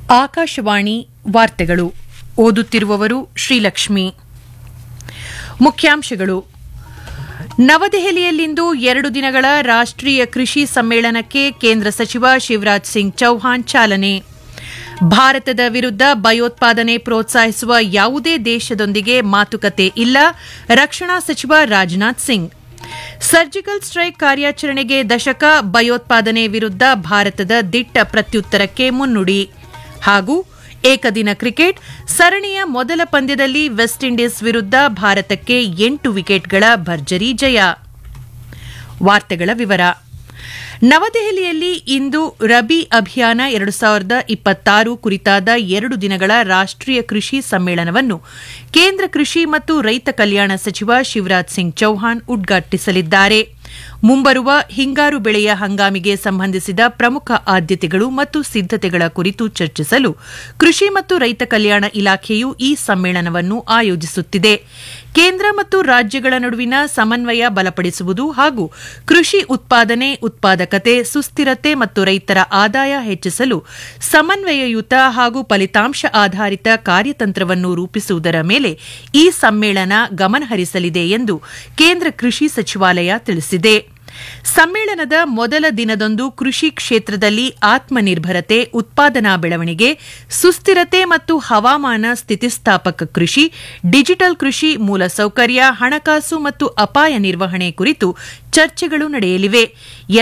ಆಕಾಶವಾಣಿ ವಾರ್ತೆಗಳು ಓದುತ್ತಿರುವವರು ಶ್ರೀಲಕ್ಷ್ಮಿ ಮುಖ್ಯಾಂಶಗಳು ನವದೆಹಲಿಯಲ್ಲಿಂದು ಎರಡು ದಿನಗಳ ರಾಷ್ಟ್ರೀಯ ಕೃಷಿ ಸಮ್ಮೇಳನಕ್ಕೆ ಕೇಂದ್ರ ಸಚಿವ ಶಿವರಾಜ್ ಸಿಂಗ್ ಚೌಹಾಣ್ ಚಾಲನೆ ಭಾರತದ ವಿರುದ್ಧ ಭಯೋತ್ಪಾದನೆ ಪ್ರೋತ್ಸಾಹಿಸುವ ಯಾವುದೇ ದೇಶದೊಂದಿಗೆ ಮಾತುಕತೆ ಇಲ್ಲ ರಕ್ಷಣಾ ಸಚಿವ ರಾಜನಾಥ್ ಸಿಂಗ್ ಸರ್ಜಿಕಲ್ ಸ್ಟ್ರೈಕ್ ಕಾರ್ಯಾಚರಣೆಗೆ ದಶಕ ಭಯೋತ್ಪಾದನೆ ವಿರುದ್ಧ ಭಾರತದ ದಿಟ್ಟ ಪ್ರತ್ಯುತ್ತರಕ್ಕೆ ಮುನ್ನುಡಿ ಹಾಗೂ ಏಕದಿನ ಕ್ರಿಕೆಟ್ ಸರಣಿಯ ಮೊದಲ ಪಂದ್ಯದಲ್ಲಿ ವೆಸ್ಟ್ ಇಂಡೀಸ್ ವಿರುದ್ಧ ಭಾರತಕ್ಕೆ ಎಂಟು ವಿಕೆಟ್ಗಳ ಭರ್ಜರಿ ಜಯ ವಾರ್ತೆಗಳ ವಿವರ ನವದೆಹಲಿಯಲ್ಲಿ ಇಂದು ರಬಿ ಅಭಿಯಾನ ಎರಡು ಸಾವಿರದ ಇಪ್ಪತ್ತಾರು ಕುರಿತಾದ ಎರಡು ದಿನಗಳ ರಾಷ್ಟ್ರೀಯ ಕೃಷಿ ಸಮ್ಮೇಳನವನ್ನು ಕೇಂದ್ರ ಕೃಷಿ ಮತ್ತು ರೈತ ಕಲ್ಯಾಣ ಸಚಿವ ಶಿವರಾಜ್ ಸಿಂಗ್ ಚೌಹಾಣ್ ಉದ್ಘಾಟಿಸಲಿದ್ದಾರೆ ಮುಂಬರುವ ಹಿಂಗಾರು ಬೆಳೆಯ ಹಂಗಾಮಿಗೆ ಸಂಬಂಧಿಸಿದ ಪ್ರಮುಖ ಆದ್ಯತೆಗಳು ಮತ್ತು ಸಿದ್ದತೆಗಳ ಕುರಿತು ಚರ್ಚಿಸಲು ಕೃಷಿ ಮತ್ತು ರೈತ ಕಲ್ಯಾಣ ಇಲಾಖೆಯು ಈ ಸಮ್ಮೇಳನವನ್ನು ಆಯೋಜಿಸುತ್ತಿದೆ ಕೇಂದ್ರ ಮತ್ತು ರಾಜ್ಯಗಳ ನಡುವಿನ ಸಮನ್ವಯ ಬಲಪಡಿಸುವುದು ಹಾಗೂ ಕೃಷಿ ಉತ್ಪಾದನೆ ಉತ್ಪಾದಕತೆ ಸುಸ್ಥಿರತೆ ಮತ್ತು ರೈತರ ಆದಾಯ ಹೆಚ್ಚಿಸಲು ಸಮನ್ವಯಯುತ ಹಾಗೂ ಫಲಿತಾಂಶ ಆಧಾರಿತ ಕಾರ್ಯತಂತ್ರವನ್ನು ರೂಪಿಸುವುದರ ಮೇಲೆ ಈ ಸಮ್ಮೇಳನ ಗಮನಹರಿಸಲಿದೆ ಎಂದು ಕೇಂದ್ರ ಕೃಷಿ ಸಚಿವಾಲಯ ತಿಳಿಸಿದೆ ಸಮ್ಮೇಳನದ ಮೊದಲ ದಿನದಂದು ಕೃಷಿ ಕ್ಷೇತ್ರದಲ್ಲಿ ಆತ್ಮನಿರ್ಭರತೆ ಉತ್ಪಾದನಾ ಬೆಳವಣಿಗೆ ಸುಸ್ಥಿರತೆ ಮತ್ತು ಹವಾಮಾನ ಸ್ಥಿತಿಸ್ಥಾಪಕ ಕೃಷಿ ಡಿಜಿಟಲ್ ಕೃಷಿ ಮೂಲಸೌಕರ್ಯ ಹಣಕಾಸು ಮತ್ತು ಅಪಾಯ ನಿರ್ವಹಣೆ ಕುರಿತು ಚರ್ಚೆಗಳು ನಡೆಯಲಿವೆ